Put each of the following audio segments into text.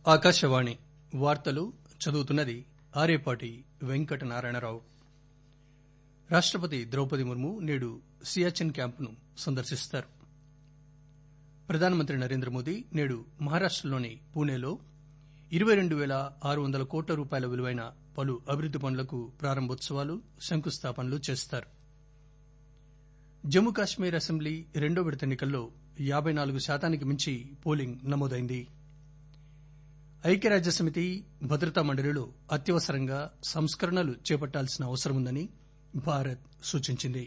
ఆకాశవాణి వార్తలు చదువుతున్నది ఆరేపాటి వెంకటనారాయణరావు రాష్టపతి ద్రౌపది ముర్ము నేడు సియాచిన్ క్యాంపును సందర్శిస్తారు ప్రధానమంత్రి నరేంద్రమోదీ నేడు మహారాష్టలోని పూణేలో ఇరవై రెండు పేల ఆరు వందల కోట్ల రూపాయల విలువైన పలు అభివృద్ది పనులకు ప్రారంభోత్సవాలు శంకుస్థాపనలు చేస్తారు జమ్మూ కాశ్మీర్ అసెంబ్లీ రెండో విడత ఎన్ని కల్లో యాబై నాలుగు శాతానికి మించి పోలింగ్ నమోదైంది ఐక్యరాజ్యసమితి భద్రతా మండలిలో అత్యవసరంగా సంస్కరణలు చేపట్టాల్సిన అవసరముందని భారత్ సూచించింది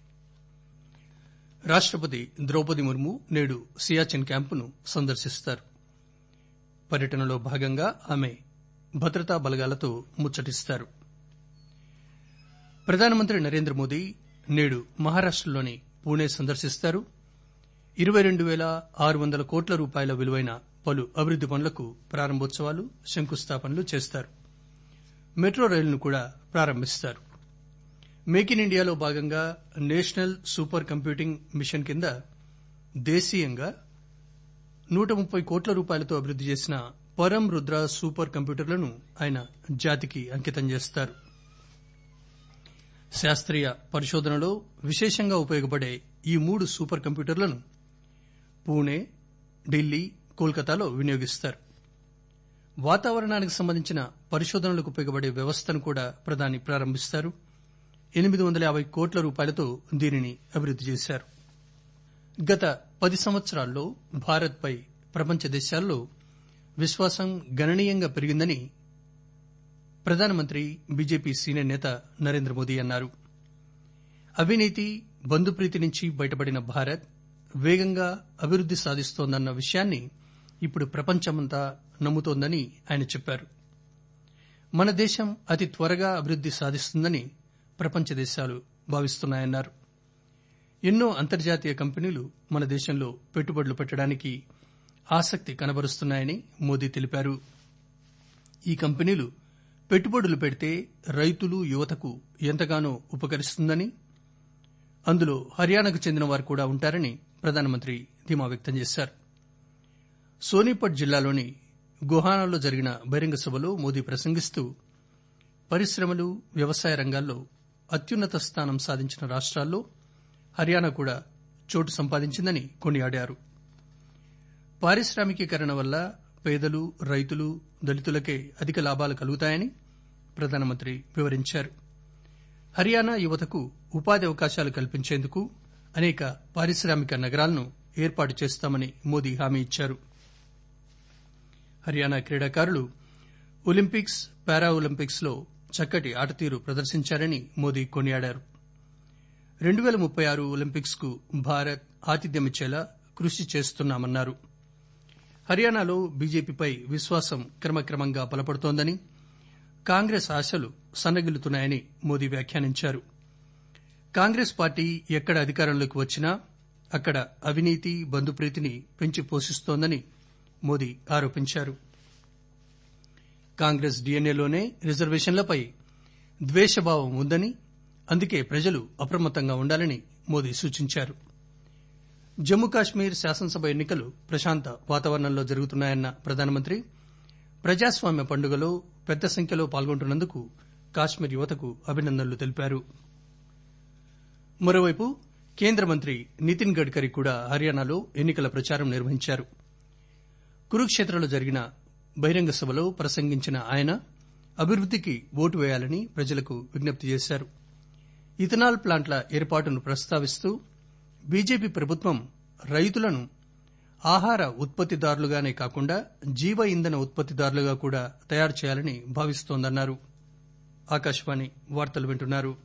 రాష్టపతి ద్రౌపది ముర్ము నేడు సియాచిన్ క్యాంపును సందర్శిస్తారు పర్యటనలో భాగంగా ఆమె భద్రతా బలగాలతో ముచ్చటిస్తారు ప్రధానమంత్రి నరేంద్ర మోదీ నేడు మహారాష్టలోని పూణే సందర్శిస్తారు ఇరవై రెండు పేల ఆరు వందల కోట్ల రూపాయల విలువైన పలు అభివృద్ది పనులకు ప్రారంభోత్సవాలు శంకుస్థాపనలు చేస్తారు మెట్రో రైలును కూడా ప్రారంభిస్తారు మేక్ ఇన్ ఇండియాలో భాగంగా నేషనల్ సూపర్ కంప్యూటింగ్ మిషన్ కింద దేశీయంగా నూట ముప్పై కోట్ల రూపాయలతో అభివృద్ది చేసిన పరం రుద్ర సూపర్ కంప్యూటర్లను ఆయన జాతికి అంకితం చేస్తారు శాస్త్రీయ పరిశోధనలో విశేషంగా ఉపయోగపడే ఈ మూడు సూపర్ కంప్యూటర్లను పూణే ఢిల్లీ కోల్కతాలో వినియోగిస్తారు వాతావరణానికి సంబంధించిన పరిశోధనలకు ఉపయోగపడే వ్యవస్థను కూడా ప్రధాని ప్రారంభిస్తారు ఎనిమిది వందల యాబై కోట్ల రూపాయలతో దీనిని అభివృద్ది చేశారు గత పది సంవత్సరాల్లో భారత్ పై ప్రపంచ దేశాల్లో విశ్వాసం గణనీయంగా పెరిగిందని ప్రధానమంత్రి బీజేపీ సీనియర్ నేత నరేంద్ర మోదీ అన్నారు అవినీతి బంధుప్రీతి నుంచి బయటపడిన భారత్ వేగంగా అభివృద్ది సాధిస్తోందన్న విషయాన్ని ఇప్పుడు ప్రపంచమంతా నమ్ముతోందని ఆయన చెప్పారు మన దేశం అతి త్వరగా అభివృద్ది సాధిస్తుందని ప్రపంచ దేశాలు భావిస్తున్నాయన్నారు ఎన్నో అంతర్జాతీయ కంపెనీలు మన దేశంలో పెట్టుబడులు పెట్టడానికి ఆసక్తి కనబరుస్తున్నాయని మోదీ తెలిపారు ఈ కంపెనీలు పెట్టుబడులు పెడితే రైతులు యువతకు ఎంతగానో ఉపకరిస్తుందని అందులో హర్యానాకు చెందిన వారు కూడా ఉంటారని ప్రధానమంత్రి ధీమా వ్యక్తం చేశారు సోనీపట్ జిల్లాలోని గుహానాలో జరిగిన బహిరంగ సభలో మోదీ ప్రసంగిస్తూ పరిశ్రమలు వ్యవసాయ రంగాల్లో అత్యున్నత స్థానం సాధించిన రాష్ట్రాల్లో హర్యానా కూడా చోటు సంపాదించిందని కొనియాడారు పారిశ్రామికీకరణ వల్ల పేదలు రైతులు దళితులకే అధిక లాభాలు కలుగుతాయని ప్రధానమంత్రి వివరించారు హర్యానా యువతకు ఉపాధి అవకాశాలు కల్పించేందుకు అనేక పారిశ్రామిక నగరాలను ఏర్పాటు చేస్తామని మోదీ హామీ ఇచ్చారు హర్యానా క్రీడాకారులు ఒలింపిక్స్ పారా ఒలింపిక్స్ లో చక్కటి ఆటతీరు ప్రదర్శించారని మోదీ కొనియాడారు రెండు పేల ముప్పై ఆరు ఒలింపిక్స్ కు భారత్ ఆతిథ్యమిచ్చేలా కృషి చేస్తున్నామన్నారు హర్యానాలో బీజేపీపై విశ్వాసం క్రమక్రమంగా బలపడుతోందని కాంగ్రెస్ ఆశలు సన్నగిల్లుతున్నాయని మోదీ వ్యాఖ్యానించారు కాంగ్రెస్ పార్టీ ఎక్కడ అధికారంలోకి వచ్చినా అక్కడ అవినీతి బంధుప్రీతిని పెంచి పోషిస్తోందని మోదీ ఆరోపించారు కాంగ్రెస్ డీఎన్ఏలోనే రిజర్వేషన్లపై ద్వేషభావం ఉందని అందుకే ప్రజలు అప్రమత్తంగా ఉండాలని మోదీ సూచించారు జమ్మూ కాశ్మీర్ శాసనసభ ఎన్నికలు ప్రశాంత వాతావరణంలో జరుగుతున్నాయన్న ప్రధానమంత్రి ప్రజాస్వామ్య పండుగలో పెద్ద సంఖ్యలో పాల్గొంటున్నందుకు కాశ్మీర్ యువతకు అభినందనలు తెలిపారు మరోవైపు కేంద్ర మంత్రి నితిన్ గడ్కరీ కూడా హర్యానాలో ఎన్నికల ప్రచారం నిర్వహించారు కురుక్షేత్రలో జరిగిన బహిరంగ సభలో ప్రసంగించిన ఆయన అభివృద్దికి ఓటు వేయాలని ప్రజలకు విజ్ఞప్తి చేశారు ఇథనాల్ ప్లాంట్ల ఏర్పాటును ప్రస్తావిస్తూ బీజేపీ ప్రభుత్వం రైతులను ఆహార ఉత్పత్తిదారులుగానే కాకుండా జీవ ఇంధన ఉత్పత్తిదారులుగా కూడా తయారు చేయాలని భావిస్తోందన్నారు ఆకాశవాణి వార్తలు వింటున్నారు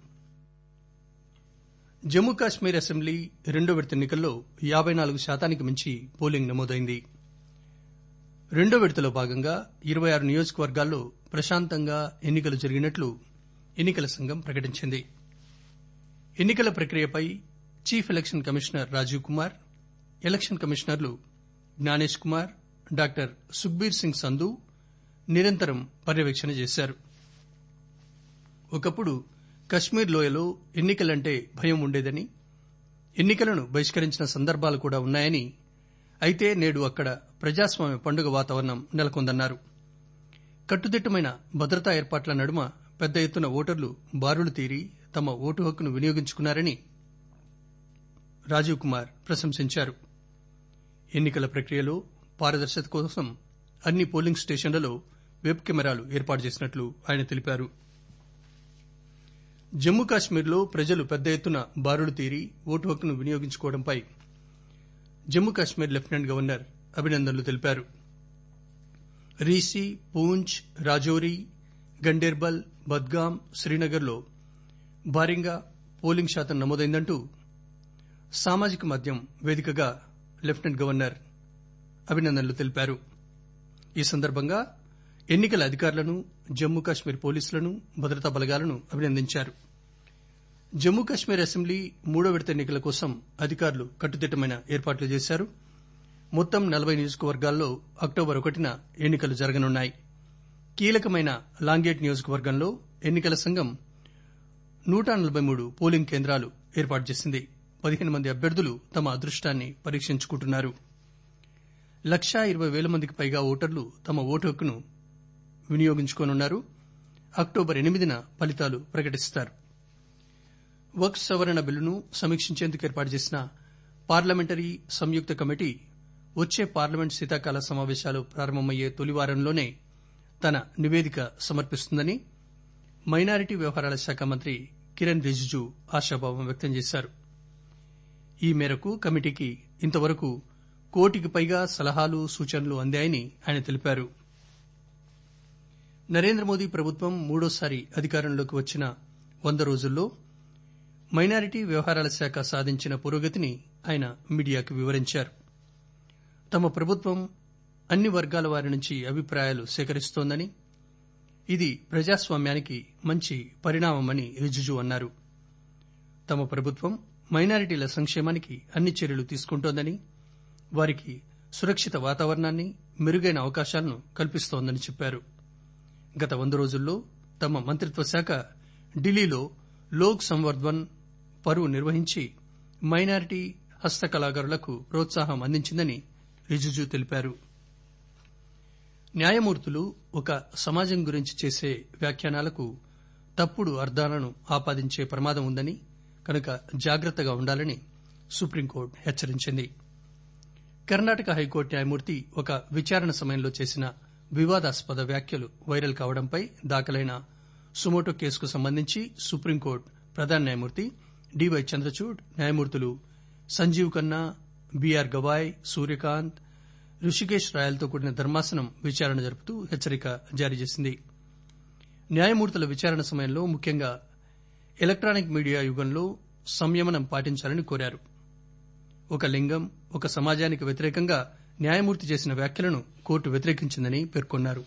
జమ్మూ కాశ్మీర్ అసెంబ్లీ రెండో విడత ఎన్నికల్లో యాబై నాలుగు శాతానికి మించి పోలింగ్ నమోదైంది రెండో విడతలో భాగంగా ఇరవై ఆరు నియోజకవర్గాల్లో ప్రశాంతంగా ఎన్నికలు జరిగినట్లు ఎన్నికల సంఘం ప్రకటించింది ఎన్నికల ప్రక్రియపై chief election commissioner Rajiv Kumar election కమిషనర్లు జ్ఞానేష్ కుమార్ డాక్టర్ సుఖ్బీర్ సింగ్ సంధు నిరంతరం పర్యవేక్షణ చేశారు ఒకప్పుడు కశ్మీర్ లోయలో ఎన్నికలంటే భయం ఉండేదని ఎన్నికలను బహిష్కరించిన సందర్భాలు కూడా ఉన్నాయని అయితే నేడు అక్కడ ప్రజాస్వామ్య పండుగ వాతావరణం నెలకొందన్నారు కట్టుదిట్టమైన భద్రతా ఏర్పాట్ల నడుమ పెద్ద ఎత్తున ఓటర్లు బారులు తీరి తమ ఓటు హక్కును వినియోగించుకున్నారని రాజీవ్ కుమార్ ప్రశంసించారు ఎన్నికల ప్రక్రియలో పారదర్శకత కోసం అన్ని పోలింగ్ స్టేషన్లలో వెబ్ కెమెరాలు ఏర్పాటు చేసినట్లు ఆయన తెలిపారు జమ్మూ కాశ్మీర్లో ప్రజలు పెద్ద ఎత్తున బారులు తీరి ఓటు హక్కును వినియోగించుకోవడంపై జమ్మూ కాశ్మీర్ లెఫ్టినెంట్ గవర్నర్ అభినందనలు తెలిపారు రీసి పూంచ్ రాజౌరి గండేర్బల్ బద్గాం శ్రీనగర్లో భారీగా పోలింగ్ శాతం నమోదైందంటూ సామాజిక మాధ్యమం వేదికగా లెఫ్టినెంట్ గవర్నర్ అభినందనలు తెలిపారు ఈ సందర్భంగా ఎన్నికల అధికారులను జమ్మూ కాశ్మీర్ పోలీసులను భద్రతా బలగాలను అభినందించారు జమ్మూ కాశ్మీర్ అసెంబ్లీ మూడో విడత ఎన్నికల కోసం అధికారులు కట్టుదిట్టమైన ఏర్పాట్లు చేశారు మొత్తం నలభై నియోజకవర్గాల్లో అక్టోబర్ ఒకటిన ఎన్నికలు జరగనున్నాయి కీలకమైన లాంగేట్ నియోజకవర్గంలో ఎన్నికల సంఘం నూట నలభై మూడు పోలింగ్ కేంద్రాలు ఏర్పాటు చేసింది పదిహేను మంది అభ్యర్థులు తమ అదృష్టాన్ని పరీక్షించుకుంటున్నారు లక్షా ఇరవై వేల మందికి పైగా ఓటర్లు తమ ఓటు హక్కును వినియోగించుకోనున్నారు అక్టోబర్ ఎనిమిదిన ఫలితాలు ప్రకటిస్తారు వక్ఫ్ సవరణ బిల్లును సమీక్షించేందుకు ఏర్పాటు చేసిన పార్లమెంటరీ సంయుక్త కమిటీ వచ్చే పార్లమెంట్ శీతాకాల సమావేశాలు ప్రారంభమయ్యే తొలి వారంలోనే తన నివేదిక సమర్పిస్తుందని మైనారిటీ వ్యవహారాల శాఖ మంత్రి కిరణ్ రిజిజు ఆశాభావం వ్యక్తం చేశారు ఈ మేరకు కమిటీకి ఇంతవరకు కోటికి పైగా సలహాలు సూచనలు అందాయని ఆయన తెలిపారు నరేంద్ర మోదీ ప్రభుత్వం మూడోసారి అధికారంలోకి వచ్చిన వంద రోజుల్లో మైనారిటీ వ్యవహారాల శాఖ సాధించిన పురోగతిని ఆయన మీడియాకు వివరించారు తమ ప్రభుత్వం అన్ని వర్గాల వారి నుంచి అభిప్రాయాలు సేకరిస్తోందని ఇది ప్రజాస్వామ్యానికి మంచి పరిణామమని రిజిజు అన్నారు తమ ప్రభుత్వం మైనారిటీల సంక్షేమానికి అన్ని చర్యలు తీసుకుంటోందని వారికి సురక్షిత వాతావరణాన్ని మెరుగైన అవకాశాలను కల్పిస్తోందని చెప్పారు గత వంద రోజుల్లో తమ మంత్రిత్వ శాఖ ఢిల్లీలో లోక్ సంవర్ధన్ పరువు నిర్వహించి మైనారిటీ హస్తకళాకారులకు ప్రోత్సాహం అందించిందని రిజిజు తెలిపారు న్యాయమూర్తులు ఒక సమాజం గురించి చేసే వ్యాఖ్యానాలకు తప్పుడు అర్థాలను ఆపాదించే ప్రమాదం ఉందని కనుక జాగ్రత్తగా ఉండాలని సుప్రీంకోర్టు హెచ్చరించింది కర్ణాటక హైకోర్టు న్యాయమూర్తి ఒక విచారణ సమయంలో చేసిన వివాదాస్పద వ్యాఖ్యలు వైరల్ కావడంపై దాఖలైన సుమోటో కేసుకు సంబంధించి సుప్రీంకోర్టు ప్రధాన న్యాయమూర్తి డివై చంద్రచూడ్ న్యాయమూర్తులు సంజీవ్ ఖన్నా బీఆర్ గవాయ్ సూర్యకాంత్ రుషికేశ్ రాయలతో కూడిన ధర్మాసనం విచారణ జరుపుతూ హెచ్చరిక జారీ చేసింది న్యాయమూర్తుల విచారణ సమయంలో ముఖ్యంగా ఎలక్టానిక్ మీడియా యుగంలో సంయమనం పాటించాలని కోరారు ఒక లింగం ఒక సమాజానికి వ్యతిరేకంగా న్యాయమూర్తి చేసిన వ్యాఖ్యలను కోర్టు వ్యతిరేకించిందని పేర్కొన్నారు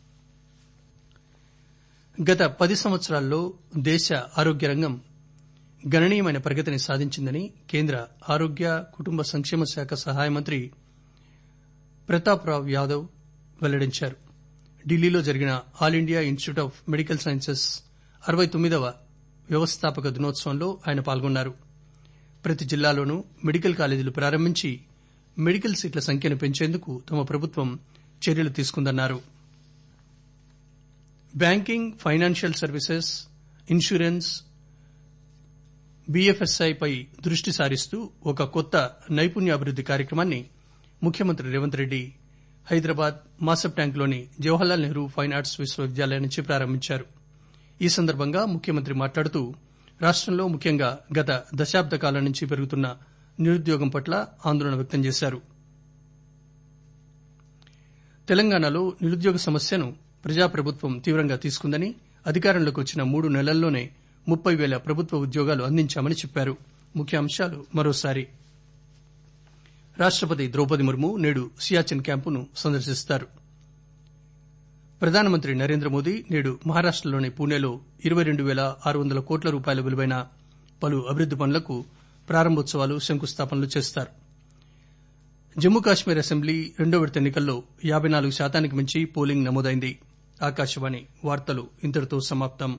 గత పది సంవత్సరాల్లో దేశ ఆరోగ్య రంగం గణనీయమైన ప్రగతిని సాధించిందని కేంద్ర ఆరోగ్య కుటుంబ సంక్షేమ శాఖ సహాయ మంత్రి ప్రతాప్ రావ్ యాదవ్ వెల్లడించారు ఢిల్లీలో జరిగిన all India institute of medical sciences అరవై తొమ్మిదవ వ్యవస్థాపక దినోత్సవంలో ఆయన పాల్గొన్నారు ప్రతి జిల్లాలోనూ మెడికల్ కాలేజీలు ప్రారంభించి మెడికల్ సీట్ల సంఖ్యను పెంచేందుకు తమ ప్రభుత్వం చర్యలు తీసుకుందన్నారు banking financial services insurance B F S I పై దృష్టి సారిస్తూ ఒక కొత్త నైపుణ్యాభివృద్ది కార్యక్రమాన్ని ముఖ్యమంత్రి రేవంత్ రెడ్డి హైదరాబాద్ మాసబ్ ట్యాంక్లోని జవహర్లాల్ నెహ్రూ ఫైన్ ఆర్ట్స్ విశ్వవిద్యాలయం నుంచి ప్రారంభించారు ఈ సందర్భంగా ముఖ్యమంత్రి మాట్లాడుతూ రాష్టంలో ముఖ్యంగా గత దశాబ్ద కాలం నుంచి పెరుగుతున్న నిరుద్యోగం పట్ల ఆందోళన వ్యక్తం చేశారు తెలంగాణలో నిరుద్యోగ సమస్యను ప్రజాప్రభుత్వం తీవ్రంగా తీసుకుందని అధికారంలోకి వచ్చిన మూడు నెలల్లోనే ముప్పై వేల ప్రభుత్వ ఉద్యోగాలు అందించామని చెప్పారు ముఖ్యాంశాలు మరోసారి రాష్టపతి ద్రౌపది ముర్ము నేడు సియాచిన్ క్యాంపును సందర్శిస్తారు ప్రధానమంత్రి నరేంద్ర మోదీ నేడు మహారాష్టలోని పూణేలో ఇరవై రెండు పేల ఆరు వందల కోట్ల రూపాయల విలువైన పలు అభివృద్ది పనులకు ప్రారంభోత్సవాలు శంకుస్థాపనలు చేస్తారు జమ్మూ కాశ్మీర్ అసెంబ్లీ రెండో విడత ఎన్నికల్లో యాబై నాలుగు శాతానికి మించి పోలింగ్ నమోదైంది ఆకాశవాణి వార్తలు ఇంతటితో సమాప్తం